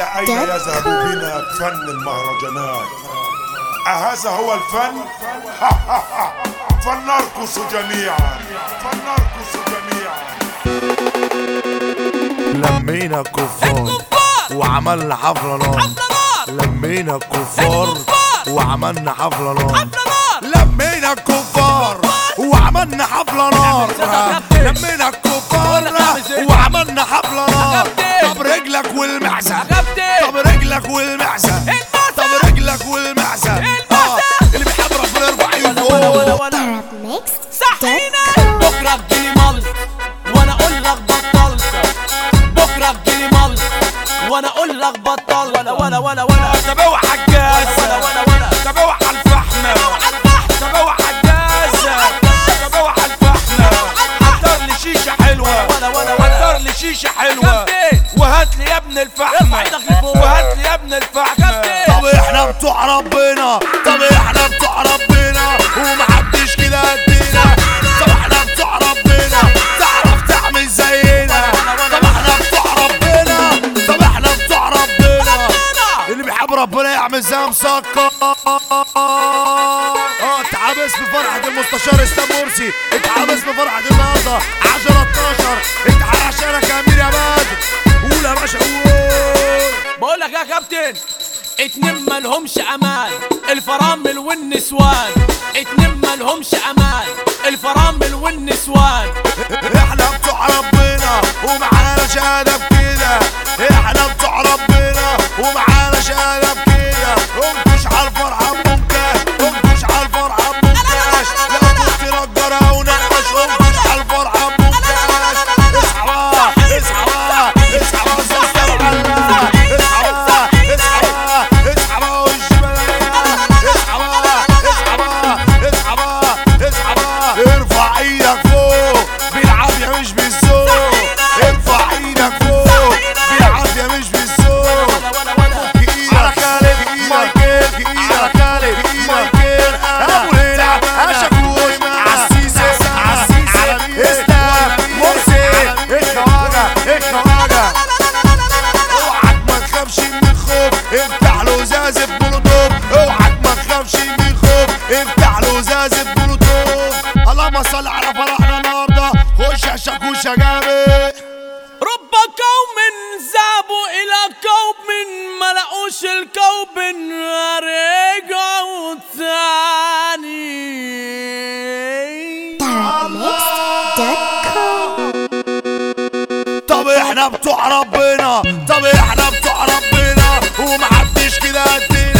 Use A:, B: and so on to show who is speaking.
A: إلى أين يذهب بنا فن المهرجانات أهذا هو الفن؟ فلنرقص جميعا فلنرقص جميعا
B: لمينا الكفار وعملنا حفلة نار لمينا الكفار وعملنا حفلة نار لمينا الكفار وعملنا حفلة نار لمينا الكفار وعملنا حفلة نار طب رجلك والمعزة طب رجلك والمعزة طب رجلك والمعزة آه، اللي بيحب ربنا يرفع ايده فوق
C: صحينا بكره تجيلي مال وانا اقول لك بطلت بكره تجيلي مال وانا اقول لك بطلت ولا ولا ولا ولا
B: طب اوعى الجاز
C: ولا ولا ولا
B: طب اوعى الفحمة طب اوعى الجاز طب اوعى الفحمة حضر لي شيشة حلوة
C: ولا ولا ولا
B: حضر لي شيشة حلوة
C: كابتن.
B: وهات لي يا ابن الفحمة
C: ارفع ايدك لفوق.
B: وهات لي يا ابن الفحمة
C: كابتن.
B: طب احنا بتوع ربنا طب احنا بتوع ربنا ومحدش كده قدنا طب احنا بتوع ربنا تعرف تعمل زينا طب احنا بتوع ربنا طب احنا بتوع ربنا اللي بيحب ربنا يعمل زي مسكر اه اتعبس بفرحة المستشار اسلام مرسي اتعبس بفرحة النهارده 10 12 اتعشرك يا امير يا بدر قول يا باشا قول
C: بقول لك يا كابتن اتنين مالهمش امان الفرامل والنسوان اتنين مالهمش امان الفرامل والنسوان
B: احنا بتوع ربنا ومعانا شهادة بكده احنا بتوع ربنا ومعانا شهادة بكده انكش على الفرحة بمنكاش انكش على الفرحة بمنكاش لو كنت نجار او نقاش انكش على الفرحة بمنكاش اصحى بقى اصحى بقى اصحى بقى زوجة العلا اصحى بقى اصحى بقى اصحى بقى والجبلية اصحى بقى اصحى بقى اصحى بقى اصحى بقى ارفع ايدك فوق بالعافية مش بالذوق ارفع ايدك فوق بالعافية مش بالذوق
C: ولا ولا ولا
B: على خالد مايكل على خالد مايكل ابو ليلى اشكوش عسيسي عسيسي اسلام مرسي الخواجه الخواجه اوعك ما تخافش من خوف افتح له ازازه بلوتوف اوعك ما تخافش من خوف افتح له ازازه بلوتوف اللهم صل على فرحنا النهارده خش يا شاكوشه جامد
C: رب قوم ذهبوا إلى قوم ما لقوش القوم رجعوا تاني
B: طب احنا بتوع ربنا طب احنا بتوع ربنا ومحدش كده قدنا